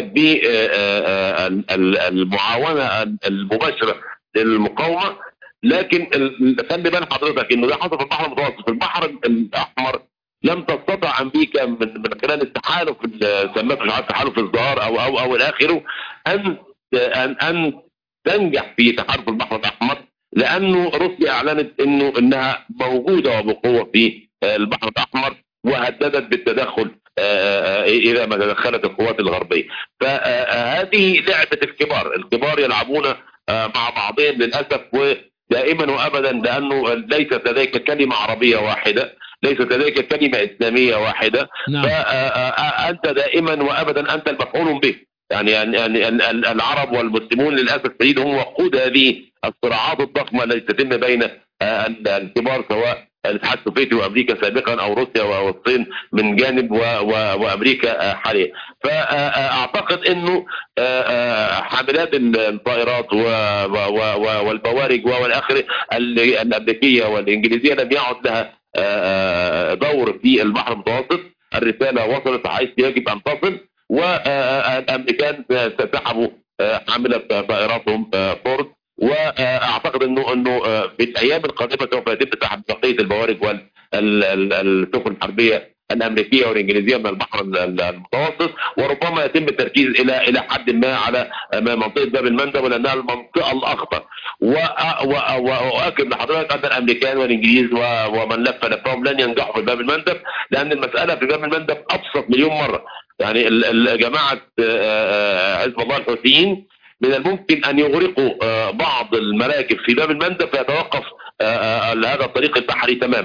بالمعاونه المباشره للمقاومه لكن ال- خلي بال حضرتك انه ده حصل في البحر المتوسط في البحر الاحمر لم تستطع امريكا من من خلال التحالف ال- سمته مش عارف تحالف الازدهار او او او الى اخره ان ان ان تنجح في تحالف البحر الاحمر لانه روسيا اعلنت انه انها موجوده وبقوه في آه، البحر الاحمر وهددت بالتدخل آه، آه، اذا ما تدخلت القوات الغربيه فهذه لعبه الكبار الكبار يلعبون آه، مع بعضهم للاسف ودائما وابدا لانه ليست لديك كلمه عربيه واحده ليست لديك كلمه اسلاميه واحده نعم فانت دائما وابدا انت المفعول به يعني يعني يعني ال- ال- العرب والمسلمون للاسف الشديد هم وقود هذه الصراعات الضخمه التي تتم بين آه، ال- الكبار سواء الاتحاد السوفيتي وامريكا سابقا او روسيا والصين من جانب و و وامريكا آه، حاليا فاعتقد انه آه، آه، حاملات الطائرات و- و- و- و- والبوارج والاخر الامريكيه والانجليزيه لم يعد لها آه، دور في البحر المتوسط الرساله وصلت حيث يجب ان تصل والامريكان سحبوا آه، حامله طائراتهم آه، فورد واعتقد انه انه آه، في الايام القادمه سوف يتم سحب بقيه البوارج والسفن الحربيه الامريكيه والانجليزيه من البحر ال- ال- المتوسط وربما يتم التركيز الى الى حد ما على آه، منطقه باب المندب لانها المنطقه الاخطر وأ- وأ- واؤكد لحضرتك ان الامريكان والانجليز و- ومن لف لفهم لن ينجحوا في باب المندب لان المساله في باب المندب ابسط مليون مره يعني ال- ال- جماعه آه، آه، حزب الله الحوثيين من الممكن ان يغرقوا آه، بعض المراكب في باب المندب فيتوقف آه، آه، هذا الطريق البحري تماما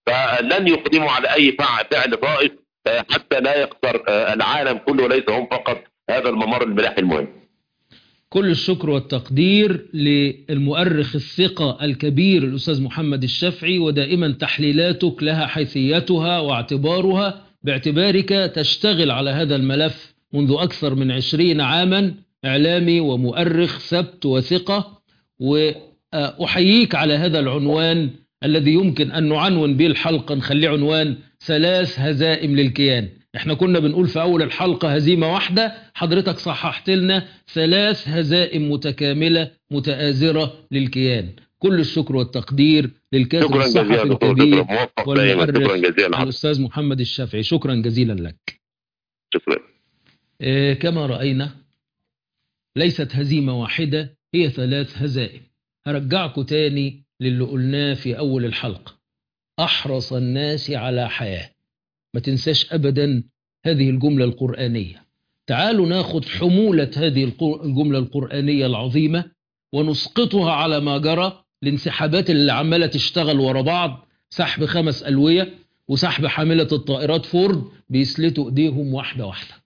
فلن يقدموا على اي فع- فعل طائف آه، حتى لا يخسر آه، العالم كله وليس هم فقط هذا الممر الملاحي المهم كل الشكر والتقدير للمؤرخ الثقة الكبير الأستاذ محمد الشافعي ودائما تحليلاتك لها حيثيتها واعتبارها باعتبارك تشتغل على هذا الملف منذ أكثر من عشرين عاما إعلامي ومؤرخ ثبت وثقة وأحييك على هذا العنوان الذي يمكن أن نعنون به الحلقة نخليه عنوان ثلاث هزائم للكيان احنا كنا بنقول في أول الحلقة هزيمة واحدة حضرتك صححت لنا ثلاث هزائم متكاملة متآزرة للكيان كل الشكر والتقدير للكاتب شكرا الصحفي جزيلا دكتور الكبير دكتور موفق دائما شكرا والمؤرخ جزيلا حضرتك. الأستاذ محمد الشافعي شكرا جزيلا لك شكرا آه، كما رأينا ليست هزيمة واحدة هي ثلاث هزائم هرجعكم تاني للي قلناه في أول الحلقة أحرص الناس على حياة ما تنساش أبدا هذه الجملة القرآنية تعالوا ناخد حمولة هذه القر- الجملة القرآنية العظيمة ونسقطها على ما جرى الانسحابات اللي عمالة تشتغل ورا بعض سحب خمس ألوية وسحب حاملة الطائرات فورد بيسلتوا ايديهم واحدة واحدة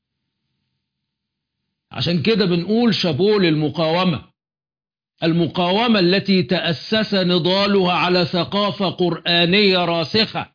عشان كده بنقول شابوه للمقاومة المقاومة التي تأسس نضالها على ثقافة قرآنية راسخة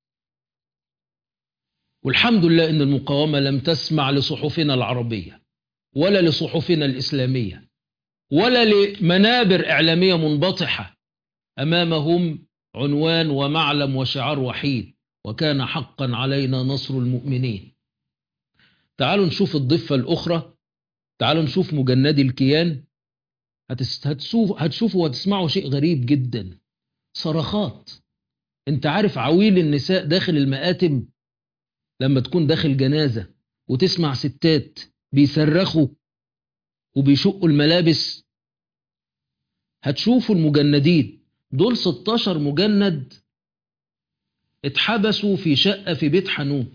والحمد لله أن المقاومة لم تسمع لصحفنا العربية ولا لصحفنا الإسلامية ولا لمنابر إعلامية منبطحة أمامهم عنوان ومعلم وشعار وحيد وكان حقا علينا نصر المؤمنين تعالوا نشوف الضفة الأخرى تعالوا نشوف مجندي الكيان هتس- هتشوف هتشوفوا وتسمعوا شيء غريب جدا صرخات انت عارف عويل النساء داخل المآتم لما تكون داخل جنازة وتسمع ستات بيصرخوا وبيشقوا الملابس هتشوفوا المجندين دول 16 مجند اتحبسوا في شقة في بيت حنون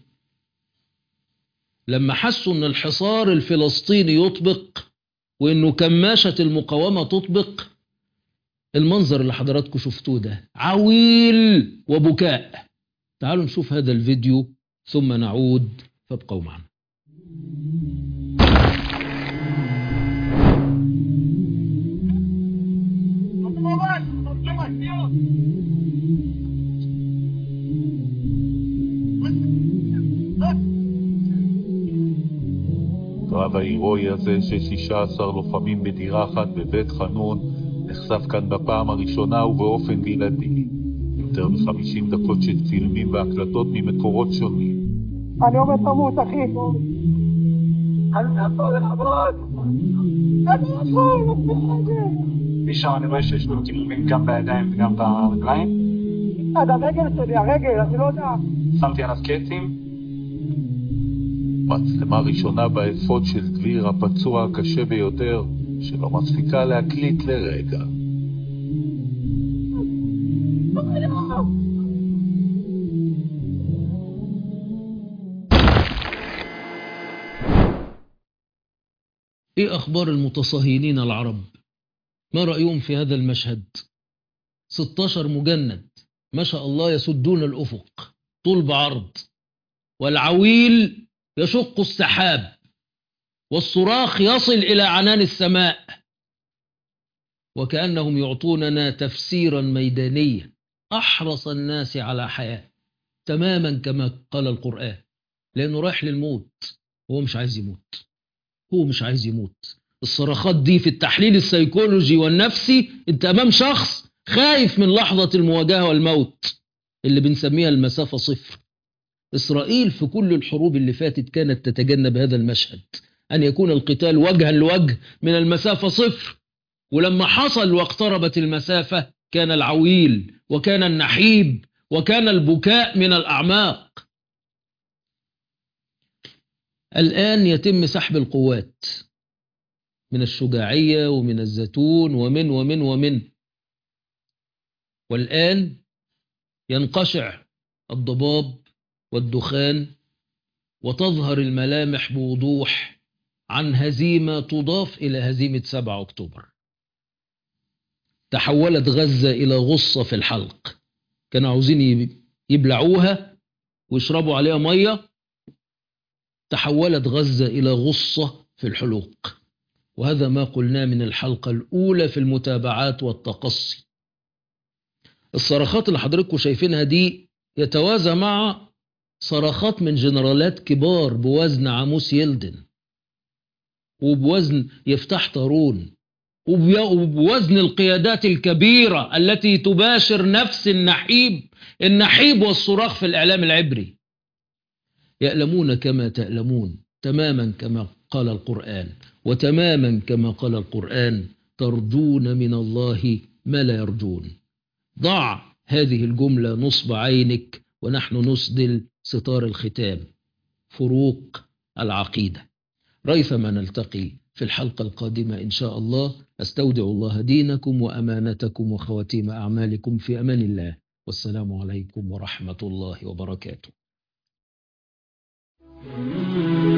لما حسوا ان الحصار الفلسطيني يطبق وانه كماشة المقاومة تطبق المنظر اللي حضراتكم شفتوه ده عويل وبكاء تعالوا نشوف هذا الفيديو ثم نعود فابقوا معنا הקרב ההירואי הזה של 16 לוחמים בדירה אחת בבית חנון נחשף כאן בפעם הראשונה ובאופן בלעדי. יותר מ-50 דקות של צילומים והקלטות ממקורות שונים. אני עומד למות, אחי. אל תעבור לחברות. אל תעבור, משם אני רואה שיש לו טיפולים גם בידיים וגם ברגליים. עד הרגל שלי, הרגל, אני לא יודע. שמתי עליו קצים. מצלמה ראשונה באפוד של דביר הפצוע הקשה ביותר, שלא מפסיקה להקליט לרגע. ايه اخبار المتصهينين العرب ما رأيهم في هذا المشهد 16 مجند ما شاء الله يسدون الافق طول بعرض والعويل يشق السحاب والصراخ يصل الى عنان السماء وكأنهم يعطوننا تفسيرا ميدانيا احرص الناس على حياة تماما كما قال القرآن لانه رايح للموت هو مش عايز يموت هو مش عايز يموت الصراخات دي في التحليل السيكولوجي والنفسي انت امام شخص خايف من لحظة المواجهة والموت اللي بنسميها المسافة صفر إسرائيل في كل الحروب اللي فاتت كانت تتجنب هذا المشهد أن يكون القتال وجها لوجه من المسافة صفر ولما حصل واقتربت المسافة كان العويل وكان النحيب وكان البكاء من الأعماق الآن يتم سحب القوات من الشجاعية ومن الزيتون ومن ومن ومن والآن ينقشع الضباب والدخان وتظهر الملامح بوضوح عن هزيمة تضاف إلى هزيمة 7 أكتوبر تحولت غزة إلى غصة في الحلق كانوا عاوزين يبلعوها ويشربوا عليها مية تحولت غزة إلى غصة في الحلوق وهذا ما قلناه من الحلقة الأولى في المتابعات والتقصي الصرخات اللي حضراتكم شايفينها دي يتوازى مع صرخات من جنرالات كبار بوزن عاموس يلدن وبوزن يفتح طارون وبي- وبوزن القيادات الكبيرة التي تباشر نفس النحيب النحيب والصراخ في الإعلام العبري يألمون كما تألمون تماما كما قال القرآن وتماما كما قال القرآن ترجون من الله ما لا يرجون ضع هذه الجملة نصب عينك ونحن نسدل ستار الختام فروق العقيدة ريثما نلتقي في الحلقة القادمة إن شاء الله أستودع الله دينكم وأمانتكم وخواتيم أعمالكم في أمان الله والسلام عليكم ورحمة الله وبركاته